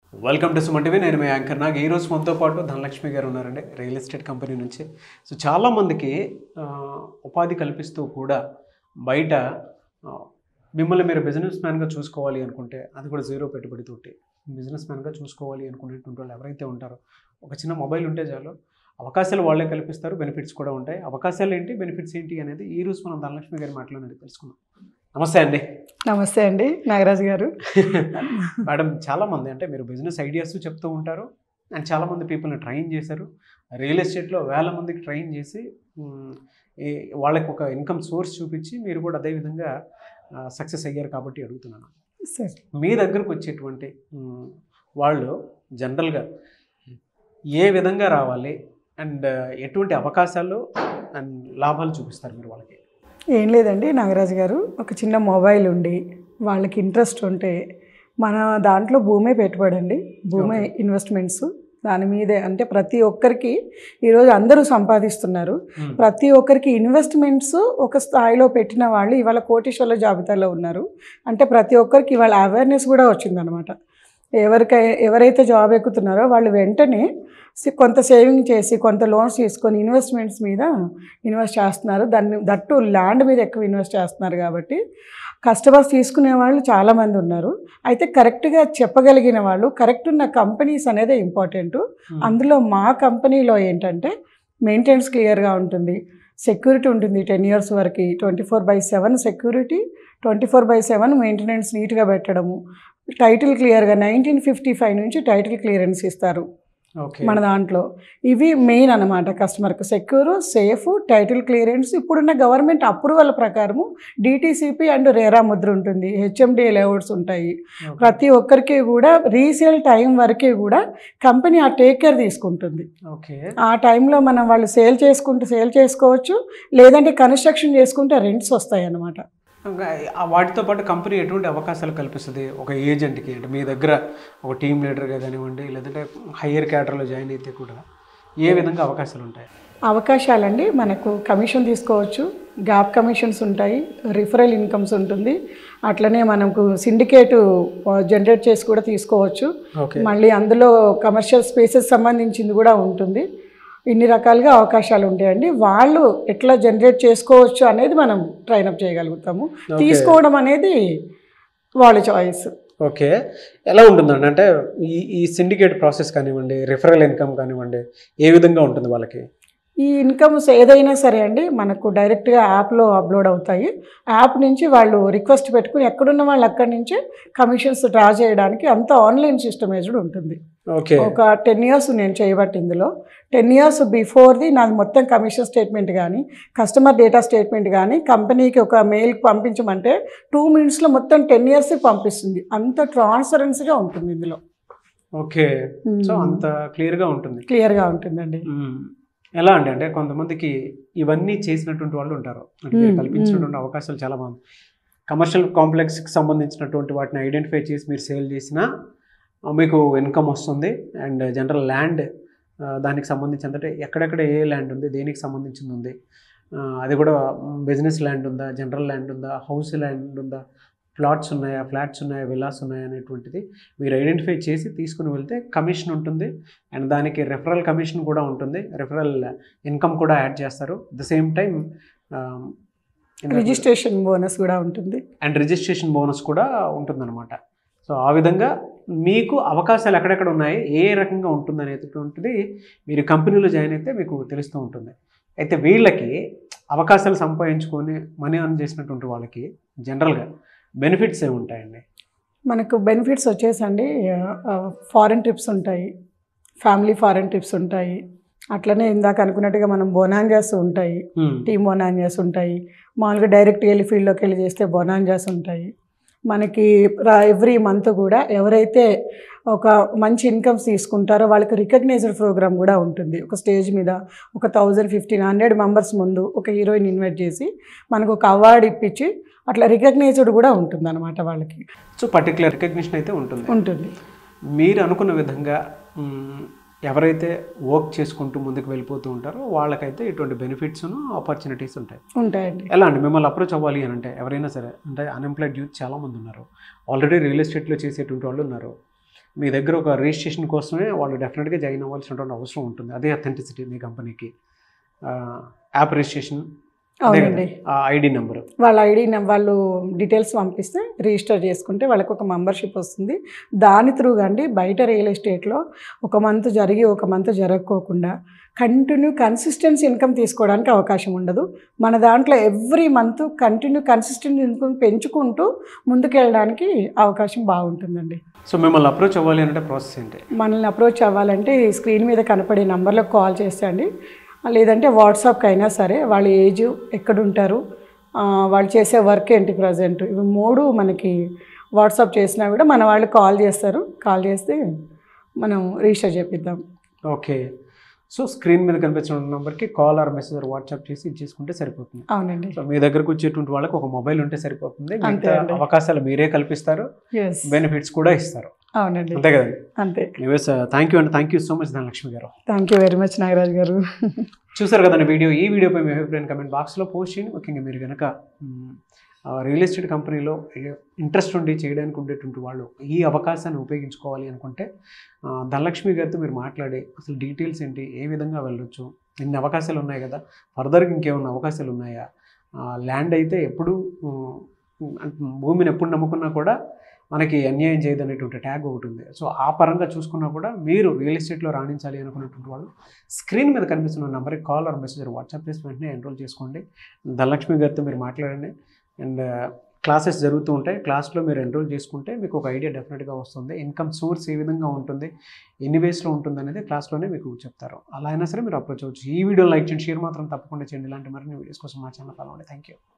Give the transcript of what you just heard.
Welcome to Suman TV నేను మీ anchor నాకు ఈ రోజు మనతో పాటు ధనలక్ష్మి గారు ఉన్నారండి రియల్ ఎస్టేట్ కంపెనీ నుంచి సో చాలామందికి ఆ, ఉపాధి కల్పిస్తూ కూడా బయట ఆ, మిమ్మల్ని మీరు బిజినెస్ మ్యాన్గా చూసుకోవాలి అనుకుంటే అది కూడా జీరో పెట్టుబడితోటి బిజినెస్ మ్యాన్గా చూసుకోవాలి అనుకునేటువంటి వాళ్ళు ఎవరైతే ఉంటారో ఒక చిన్న మొబైల్ ఉంటే చాలు అవకాశాలు వాళ్ళే కల్పిస్తారు బెనిఫిట్స్ కూడా ఉంటాయి అవకాశాలు ఏంటి బెనిఫిట్స్ ఏంటి అనేది ఈ రోజు మనం ధనలక్ష్మి గారి మాటలోనే తెలుసుకుందాం నమస్తే అండి నమస్తే అండి నాగరాజు గారు మేడం చాలామంది అంటే మీరు బిజినెస్ ఐడియాస్ చెప్తూ ఉంటారు అండ్ చాలామంది పీపుల్ని ట్రైన్ చేశారు రియల్ ఎస్టేట్లో వేల మందికి ట్రైన్ చేసి మ్, ఈ వాళ్ళకి ఒక ఇన్కమ్ సోర్స్ చూపించి మీరు కూడా అదే విధంగా సక్సెస్ అయ్యారు కాబట్టి అడుగుతున్నాను సరే మీ దగ్గరకు వచ్చేటువంటి మ్, వాళ్ళు జనరల్గా ఏ విధంగా రావాలి అండ్ ఎటువంటి అవకాశాలు అండ్ లాభాలు చూపిస్తారు మీరు వాళ్ళకి ఏం లేదండి నాగరాజు గారు ఒక చిన్న మొబైల్ ఉండి వాళ్ళకి ఇంట్రెస్ట్ ఉంటే మన దాంట్లో భూమే పెట్టుబడి అండి భూమే Okay. ఇన్వెస్ట్మెంట్స్ దాని మీదే అంటే ప్రతి ఒక్కరికి ఈరోజు అందరూ సంపాదిస్తున్నారు మ్, ప్రతి ఒక్కరికి ఇన్వెస్ట్మెంట్స్ ఒక స్థాయిలో పెట్టిన వాళ్ళు ఇవాళ కోటీశ్వర్ల జాబితాలో ఉన్నారు అంటే ప్రతి ఒక్కరికి ఇవాళ అవేర్నెస్ కూడా వచ్చిందనమాట ఎవరికై ఎవరైతే జాబ్ ఎక్కుతున్నారో వాళ్ళు వెంటనే సి- కొంత సేవింగ్ చేసి కొంత లోన్స్ తీసుకొని ఇన్వెస్ట్మెంట్స్ మీద ఇన్వెస్ట్ చేస్తున్నారు దాన్ని దట్టు ల్యాండ్ మీద ఎక్కువ ఇన్వెస్ట్ చేస్తున్నారు కాబట్టి కస్టమర్స్ తీసుకునే వాళ్ళు చాలామంది ఉన్నారు అయితే కరెక్ట్గా చెప్పగలిగిన వాళ్ళు కరెక్ట్ ఉన్న కంపెనీస్ అనేది ఇంపార్టెంట్ మ్, అందులో మా కంపెనీలో ఏంటంటే మెయింటెనెన్స్ క్లియర్గా ఉంటుంది సెక్యూరిటీ ఉంటుంది టెన్ ఇయర్స్ వరకు twenty four by seven security twenty four by seven maintenance నీట్గా పెట్టడము టైటిల్ క్లియర్గా నైన్టీన్ ఫిఫ్టీ ఫైవ్ నుంచి టైటిల్ క్లియరెన్స్ ఇస్తారు ఓకే మన దాంట్లో ఇవి మెయిన్ అనమాట కస్టమర్కి సెక్యూర్ సేఫ్ టైటిల్ క్లియరెన్స్ ఇప్పుడున్న గవర్నమెంట్ అప్రూవల్ ప్రకారము డిటీసీపీ అండ్ రేరా ముద్ర ఉంటుంది హెచ్ఎండి లేఅవుట్స్ ఉంటాయి ఓకే. ప్రతి ఒక్కరికి కూడా రీసేల్ టైం వరకే కూడా కంపెనీ ఆ టేక్ కేర్ తీసుకుంటుంది ఓకే ఆ టైంలో మనం వాళ్ళు సేల్ చేసుకుంటూ సేల్ చేసుకోవచ్చు లేదంటే కన్స్ట్రక్షన్ చేసుకుంటే రెంట్స్ వస్తాయి అన్నమాట ఇంకా ఆ వాటితో పాటు కంపెనీ ఎటువంటి అవకాశాలు కల్పిస్తుంది ఒక ఏజెంట్కి అంటే మీ దగ్గర ఒక టీమ్ లీడర్గా కానివ్వండి లేదంటే హయ్యర్ క్యాటర్లో జాయిన్ అయితే కూడా ఏ విధంగా అవకాశాలు ఉంటాయి అవకాశాలండి మనకు కమిషన్ తీసుకోవచ్చు గ్యాప్ కమిషన్స్ ఉంటాయి రిఫరల్ ఇన్కమ్స్ ఉంటుంది అట్లనే మనకు సిండికేట్ జనరేట్ చేసి కూడా తీసుకోవచ్చు ఓకే మళ్ళీ అందులో కమర్షియల్ స్పేసెస్ సంబంధించింది కూడా ఉంటుంది ఇన్ని రకాలుగా అవకాశాలు ఉంటాయండి వాళ్ళు ఎట్లా జనరేట్ చేసుకోవచ్చు అనేది మనం ట్రైనప్ చేయగలుగుతాము Okay. తీసుకోవడం అనేది వాళ్ళ చాయిస్ ఓకే ఎలా ఉంటుందండి అంటే ఈ ఈ సిండికేట్ ప్రాసెస్ కానివ్వండి రిఫరల్ ఇన్కమ్ కానివ్వండి ఏ విధంగా ఉంటుంది వాళ్ళకి ఈ ఇన్కమ్స్ ఏదైనా సరే అండి మనకు డైరెక్ట్గా యాప్లో అప్లోడ్ అవుతాయి యాప్ నుంచి వాళ్ళు రిక్వెస్ట్ పెట్టుకుని ఎక్కడున్న వాళ్ళు అక్కడి నుంచే కమిషన్స్ డ్రా చేయడానికి అంత ఆన్లైన్ సిస్టమైజ్డ్ ఉంటుంది ఓకే ఒక టెన్ ఇయర్స్ నేను చేయబట్టి ఇందులో టెన్ ఇయర్స్ బిఫోర్ది నాది మొత్తం కమిషన్ స్టేట్మెంట్ కానీ కస్టమర్ డేటా స్టేట్మెంట్ కానీ కంపెనీకి ఒక మెయిల్కి పంపించమంటే టూ మినిట్స్లో మొత్తం టెన్ ఇయర్స్ పంపిస్తుంది అంత ట్రాన్స్పరెన్సీగా ఉంటుంది ఇందులో ఓకే సో అంత క్లియర్గా ఉంటుంది క్లియర్గా ఉంటుందండి మ్మ్. ఎలా అండి అంటే కొంతమందికి ఇవన్నీ చేసినటువంటి వాళ్ళు ఉంటారు అంటే మీరు మ్మ్, కల్పించినటువంటి అవకాశాలు చాలా బాగుంది కమర్షియల్ కాంప్లెక్స్కి సంబంధించినటువంటి వాటిని ఐడెంటిఫై చేసి మీరు సేల్ చేసినా ఆ, మీకు ఇన్కమ్ వస్తుంది అండ్ జనరల్ ల్యాండ్ దానికి సంబంధించి అంటే ఎక్కడెక్కడ ఏ ల్యాండ్ ఉంది దేనికి సంబంధించింది ఉంది ఆ, అది కూడా బిజినెస్ ల్యాండ్ ఉందా జనరల్ ల్యాండ్ ఉందా హౌస్ ల్యాండ్ ఉందా ప్లాట్స్ ఉన్నాయా ఫ్లాట్స్ ఉన్నాయా విలాస్ ఉన్నాయా అనేటువంటిది మీరు ఐడెంటిఫై చేసి తీసుకుని వెళ్తే కమిషన్ ఉంటుంది అండ్ దానికి రెఫరల్ కమిషన్ కూడా ఉంటుంది రెఫరల్ ఇన్కమ్ కూడా యాడ్ చేస్తారు the same time registration bonus కూడా ఉంటుంది అండ్ రిజిస్ట్రేషన్ బోనస్ కూడా ఉంటుందన్నమాట సో ఆ విధంగా మీకు అవకాశాలు ఎక్కడెక్కడ ఉన్నాయి ఏ రకంగా ఉంటుంది అనేటువంటిది మీరు కంపెనీలో జాయిన్ అయితే మీకు తెలుస్తూ ఉంటుంది అయితే వీళ్ళకి అవకాశాలు సంపాదించుకొని మనీ అర్న్ చేసినటువంటి వాళ్ళకి జనరల్గా బెనిఫిట్స్ ఏమి ఉంటాయండి మనకు బెనిఫిట్స్ వచ్చేసండి ఫారెన్ ట్రిప్స్ ఉంటాయి ఫ్యామిలీ ఫారెన్ ట్రిప్స్ ఉంటాయి అట్లనే ఇందాక అనుకున్నట్టుగా మనం బొనాంజాస్ ఉంటాయి టీమ్ బొనాంజాస్ ఉంటాయి మామూలుగా డైరెక్ట్ వెళ్ళి ఫీల్డ్లోకి వెళ్ళి చేస్తే బొనాంజాస్ ఉంటాయి మనకి ఎవ్రీ మంత్ కూడా ఎవరైతే ఒక మంచి ఇన్కమ్స్ తీసుకుంటారో వాళ్ళకి రికగ్నైజ్డ్ ప్రోగ్రామ్ కూడా ఉంటుంది ఒక స్టేజ్ మీద ఒక థౌజండ్ ఫిఫ్టీన్ హండ్రెడ్ మెంబర్స్ ముందు ఒక హీరోయిన్ ఇన్వైట్ చేసి మనకు ఒక అవార్డు ఇప్పించి అట్లా రికగ్నైజ్డ్ కూడా ఉంటుంది అనమాట వాళ్ళకి సో పర్టికులర్ రికగ్నిషన్ అయితే ఉంటుంది ఉంటుంది మీరు అనుకున్న విధంగా మ్, ఎవరైతే వర్క్ చేసుకుంటూ ముందుకు వెళ్ళిపోతూ ఉంటారో వాళ్ళకైతే ఇటువంటి బెనిఫిట్స్ను ఆపర్చునిటీస్ ఉంటాయి ఉంటాయండి ఎలా అండి మిమ్మల్ని అప్రోచ్ అవ్వాలి అని అంటే ఎవరైనా సరే అంటే అన్ఎంప్లాయిడ్ యూత్ చాలామంది ఉన్నారు ఆల్రెడీ రియల్ ఎస్టేట్లో చేసేటువంటి వాళ్ళు ఉన్నారు మీ దగ్గర ఒక రిజిస్ట్రేషన్ కోసమే వాళ్ళు డెఫినెట్గా జాయిన్ అవ్వాల్సినటువంటి అవసరం ఉంటుంది అదే అథెంటిసిటీ మీ కంపెనీకి యాప్ రిజిస్ట్రేషన్ అవునండి ఐడి నెంబర్ వాళ్ళ ఐడి వాళ్ళు డీటెయిల్స్ పంపిస్తే రిజిస్టర్ చేసుకుంటే వాళ్ళకి ఒక మెంబర్షిప్ వస్తుంది దాని త్రూగా అండి బయట రియల్ ఎస్టేట్లో ఒక మంత్ జరిగి ఒక మంత్ జరగకోకుండా కంటిన్యూ కన్సిస్టెన్సీ ఇన్కమ్ తీసుకోవడానికి అవకాశం ఉండదు మన దాంట్లో every month continue consistent income పెంచుకుంటూ ముందుకెళ్ళడానికి అవకాశం బాగుంటుందండి సో మిమ్మల్ని అప్రోచ్ అవ్వాలి అంటే ప్రాసెస్ ఏంటి మనల్ని అప్రోచ్ అవ్వాలంటే ఈ స్క్రీన్ మీద కనపడే నంబర్లకు కాల్ చేసేయండి లేదంటే వాట్సాప్కి అయినా సరే వాళ్ళ ఏజ్ ఎక్కడుంటారు ఆ, వాళ్ళు చేసే వర్క్ ఏంటి ప్రజెంట్ ఇవి మూడు మనకి వాట్సాప్ చేసినా కూడా మన వాళ్ళు కాల్ చేస్తారు కాల్ చేస్తే మనం రిజిస్టర్ చేపిద్దాం ఓకే సో స్క్రీన్ మీద కనిపించిన నెంబర్కి కాల్ ఆర్ మెసేజ్ వాట్సాప్ చేసి ఇచ్చేసుకుంటే సరిపోతుంది అవునండి సో మీ దగ్గరకు వచ్చేటువంటి వాళ్ళకి ఒక మొబైల్ ఉంటే సరిపోతుంది అంతే మిగతా అండి. అవకాశాలు మీరే కల్పిస్తారు ఎస్ బెనిఫిట్స్ కూడా ఇస్తారు అవునండి అంతే కదండి అంతే థ్యాంక్ యూ అండి thank you so much Dhanalakshmi గారు thank you very much Nagaraj గారు చూసారు కదండి వీడియో ఈ వీడియోపై మీ అభిప్రాయం కమెంట్ బాక్స్లో పోస్ట్ చేయండి ముఖ్యంగా మీరు కనుక రియల్ ఎస్టేట్ కంపెనీలో ఇంట్రెస్ట్ ఉండి చేయడానికి ఉండేటువంటి వాళ్ళు ఈ అవకాశాన్ని ఉపయోగించుకోవాలి అనుకుంటే ఆ, ధనలక్ష్మి గారితో మీరు మాట్లాడి అసలు డీటెయిల్స్ ఏంటి ఏ విధంగా వెళ్ళొచ్చు ఇన్ని అవకాశాలు ఉన్నాయి కదా ఫర్దర్గా ఇంకేమైనా అవకాశాలు ఉన్నాయా ల్యాండ్ అయితే ఎప్పుడు ఉమ్, అంటే భూమిని ఎప్పుడు నమ్ముకున్నా కూడా మనకి అన్యాయం చేయదు అనేటువంటి ట్యాగ్ ఒకటి ఉంది సో ఆ పరంగా చూసుకున్నా కూడా మీరు రియల్ ఎస్టేట్లో రాణించాలి అనుకున్నటువంటి వాళ్ళు స్క్రీన్ మీద కనిపిస్తున్న నెంబర్కి కాల్ ఆర్ మెసేజ్ వాట్సాప్ చేసి వెంటనే ఎన్రోల్ చేసుకోండి ధనలక్ష్మి గారితో మీరు మాట్లాడండి అండ్ క్లాసెస్ జరుగుతూ ఉంటాయి క్లాస్లో మీరు ఎన్రోల్ చేసుకుంటే మీకు ఒక ఐడియా డెఫినెట్గా వస్తుంది ఇన్కమ్ సోర్స్ ఏ విధంగా ఉంటుంది ఎన్ని వేస్లో ఉంటుంది అనేది క్లాస్లోనే మీకు చెప్తారు అలా అయినా సరే మీరు అప్రోచ్ అవ్వచ్చు ఈ వీడియో లైక్ చేయండి షేర్ మాత్రం తప్పకుండా చేయండి ఇలాంటి మరిన్ని వీడియోస్ కోసం మా ఛానల్ ఫాలో అవ్వండి థ్యాంక్ యూ